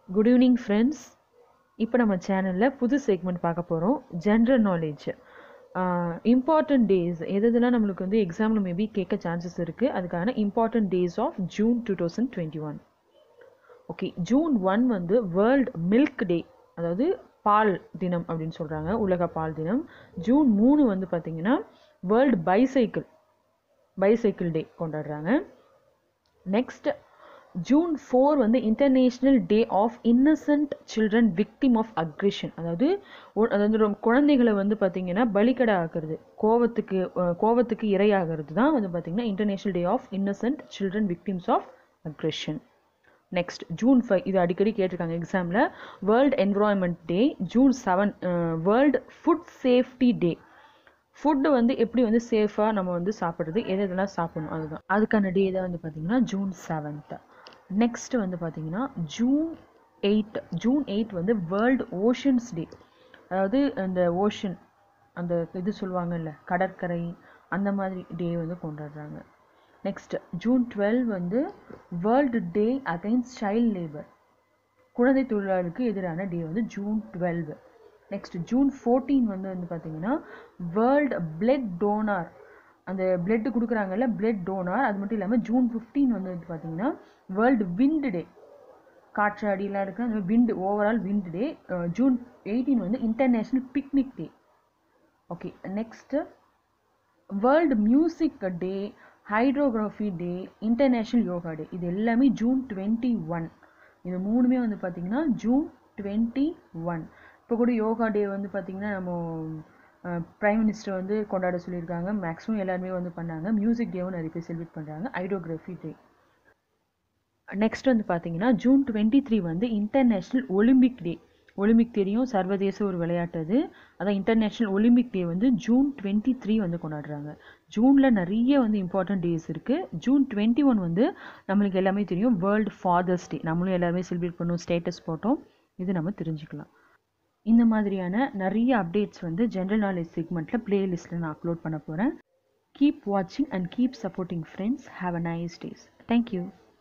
good evening friends இப்போ நம்ம சேனலில் புது செக்மெண்ட் பார்க்க போகிறோம் ஜென்ரல் நாலேஜ் இம்பார்ட்டன்ட் டேஸ் எது எதெல்லாம் நம்மளுக்கு வந்து எக்ஸாமில் மேபி கேட்க சான்சஸ் இருக்குது அதுக்கான important days of June two thousand twenty one okay June one வந்து வேர்ல்ட் மில்க் டே அதாவது பால் தினம் அப்படின்னு சொல்கிறாங்க உலக பால் தினம் ஜூன் மூணு வந்து பார்த்திங்கன்னா வேர்ல்டு பைசைக்கிள் பைசைக்கிள் டே கொண்டாடுறாங்க நெக்ஸ்ட் ஜூன் ஃபோர் வந்து international day of innocent children victim of aggression அதாவது ஒ- அதாவது ரொம்ப குழந்தைகளை வந்து பார்த்திங்கன்னா பலிக்கடை ஆக்குறது கோவத்துக்கு அஹ், கோவத்துக்கு இரையாகிறது தான் வந்து பார்த்திங்கன்னா international day of innocent children victims of aggression next June five இது அடிக்கடி கேட்டிருக்காங்க எக்ஸாமில் world environment day June seven world food safety day food வந்து எப்படி வந்து சேஃபாக நம்ம வந்து சாப்பிட்றது எது எதெல்லாம் சாப்பிடணும் அதுதான் அதுக்கான டே தான் வந்து பார்த்திங்கன்னா ஜூன் செவன்த்து நெக்ஸ்ட் வந்து பார்த்திங்கன்னா ஜூன் எயிட் ஜூன் எயிட் வந்து வேர்ல்டு ஓஷன்ஸ் டே அதாவது அந்த ஓஷன் அந்த இது சொல்லுவாங்கல்ல கடற்கரை அந்த மாதிரி டே வந்து கொண்டாடுறாங்க நெக்ஸ்ட் ஜூன் டுவெல் வந்து world day against child labour குழந்தை தொழிலாளருக்கு எதிரான டே வந்து June twelve next June fourteen வந்து வந்து பார்த்தீங்கன்னா வேர்ல்டு பிளட் டோனார் அந்த பிளட் கொடுக்குறாங்கல்ல பிளட் டோனார் அது மட்டும் இல்லாமல் ஜூன் ஃபிஃப்டீன் வந்து வந்து பார்த்தீங்கன்னா வேர்ல்டு விண்டு டே காற்று அடியெல்லாம் இருக்கிற அந்த wind overall wind day June eighteen வந்து international picnic day okay next world music day hydrography day international yoga day இது எல்லாமே ஜூன் டுவெண்ட்டி ஒன் இது மூணுமே வந்து பார்த்திங்கன்னா ஜூன் டுவெண்ட்டி ஒன் இப்போ கூட யோகா டே வந்து பார்த்திங்கன்னா நம்ம ப்ரைம் மினிஸ்டர் வந்து கொண்டாட சொல்லியிருக்காங்க மேக்ஸிமம் எல்லாருமே வந்து பண்ணாங்க மியூசிக் டேவும் நிறைய பேர் செலிப்ரேட் பண்ணுறாங்க ஹைட்ரோகிராஃபி டே நெக்ஸ்ட் வந்து பார்த்தீங்கன்னா ஜூன் டுவெண்ட்டி த்ரீ வந்து இன்டர்நேஷ்னல் ஒலிம்பிக் டே ஒலிம்பிக் தெரியும் சர்வதேச ஒரு விளையாட்டு அது அதான் இன்டர்நேஷ்னல் ஒலிம்பிக் டே வந்து ஜூன் டுவெண்ட்டி த்ரீ வந்து கொண்டாடுறாங்க ஜூனில் நிறைய வந்து இம்பார்ட்டன்ட் டேஸ் இருக்குது ஜூன் டுவெண்ட்டி ஒன் வந்து நம்மளுக்கு எல்லாமே தெரியும் வேர்ல்டு ஃபாதர்ஸ் டே நம்மளும் எல்லாருமே செலிப்ரேட் பண்ணுவோம் ஸ்டேட்டஸ் போட்டோம் இது நம்ம தெரிஞ்சுக்கலாம் இந்த மாதிரியான நிறைய அப்டேட்ஸ் வந்து ஜென்ரல் நாலேஜ் செக்மெண்ட்டில் பிளேலிஸ்ட்டில் நான் அப்லோட் பண்ண போகிறேன் கீப் வாட்சிங் and keep supporting friends have a nice days thank you